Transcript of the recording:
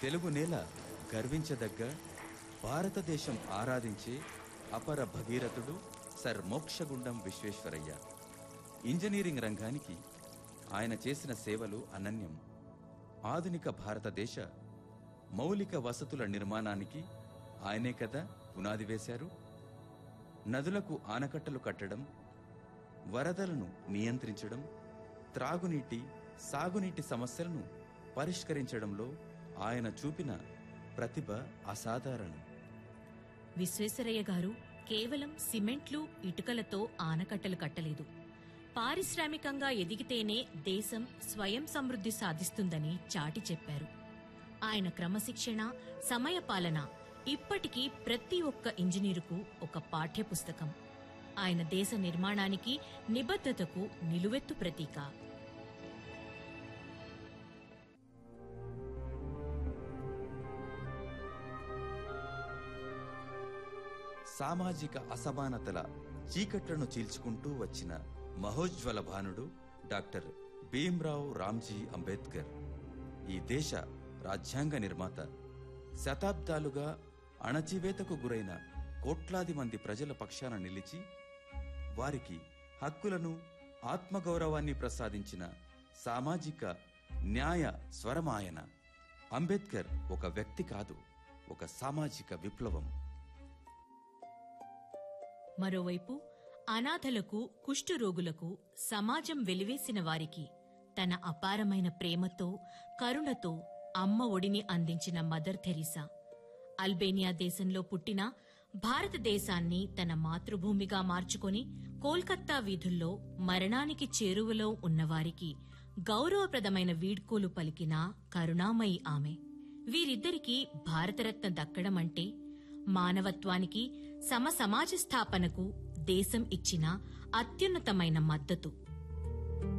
తెలుగు నేల గర్వించదగ్గ భారతదేశం ఆరాధించే అపర భగీరథుడు సర్ మోక్షగుండం విశ్వేశ్వరయ్య ఇంజనీరింగ్ రంగానికి ఆయన చేసిన సేవలు అనన్యం ఆధునిక భారతదేశ మౌలిక వసతుల నిర్మాణానికి ఆయనే కదా పునాది వేశారు నదులకు ఆనకట్టలు కట్టడం వరదలను నియంత్రించడం త్రాగునీటి సాగునీటి సమస్యలను పరిష్కరించడంలో ఆయన చూపిన ప్రతిభ అసాధారణం విశ్వేశ్వరయ్య గారు కేవలం సిమెంట్లు ఇటుకలతో ఆనకట్టలు కట్టలేదు పారిశ్రామికంగా ఎదిగితేనే దేశం స్వయం సమృద్ధి సాధిస్తుందని చాటి చెప్పారు ఆయన క్రమశిక్షణ సమయపాలన ఇప్పటికీ ప్రతి ఒక్క ఇంజనీరుకు ఒక పాఠ్యపుస్తకం ఆయన దేశ నిర్మాణానికి నిబద్ధతకు నిలువెత్తు ప్రతీక సామాజిక అసమానతల చీకట్లను చీల్చుకుంటూ వచ్చిన మహోజ్వల భానుడు డాక్టర్ భీమ్రావ్ రామ్జీ అంబేద్కర్ ఈ దేశ రాజ్యాంగ నిర్మాత శతాబ్దాలుగా అణచివేతకు గురైన కోట్లాది మంది ప్రజల పక్షాన నిలిచి వారికి హక్కులను ఆత్మగౌరవాన్ని ప్రసాదించిన సామాజిక న్యాయ స్వరమాయన అంబేద్కర్ ఒక వ్యక్తి కాదు ఒక సామాజిక విప్లవం మరోవైపు అనాథలకు కుష్ఠరోగులకు సమాజం వెలివేసిన వారికి తన అపారమైన ప్రేమతో కరుణతో అమ్మ ఒడిని అందించిన మదర్ థెరిసా అల్బేనియా దేశంలో పుట్టిన భారతదేశాన్ని తన మాతృభూమిగా మార్చుకొని కోల్కత్తా వీధుల్లో మరణానికి చేరువలో ఉన్నవారికి గౌరవప్రదమైన వీడ్కోలు పలికిన కరుణామయి ఆమె వీరిద్దరికీ భారతరత్న దక్కడమంటే మానవత్వానికి సమసమాజ స్థాపనకు దేశం ఇచ్చిన అత్యున్నతమైన మద్దతు